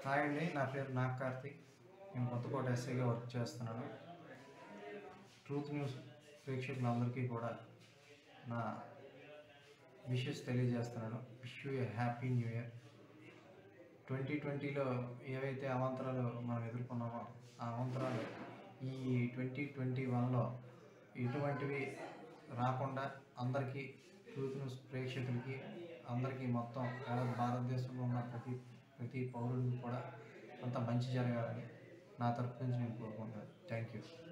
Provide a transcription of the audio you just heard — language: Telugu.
హాయ్ అండి నా పేరు నాగ్ కార్తిక్ నేను కొత్తకోట ఎస్ఐగా వర్క్ చేస్తున్నాను ట్రూత్ న్యూస్ ప్రేక్షకులందరికీ కూడా నా విషెస్ తెలియజేస్తున్నాను wish you a happy new year twenty ట్వంటీలో ఏవైతే అవాంతరాలు మనం ఎదుర్కొన్నామో ఆ అవాంతరాలు ఈ ట్వంటీ ట్వంటీ వన్లో ఎటువంటివి రాకుండా అందరికీ ట్రూత్ న్యూస్ ప్రేక్షకులకి అందరికీ మొత్తం యావత్ భారతదేశంలో ఉన్న ప్రతి ప్రతి పౌరుడికి కూడా అంత మంచి జరగాలని నా తరపు నుంచి నేను కోరుకుంటున్నాను థ్యాంక్ యూ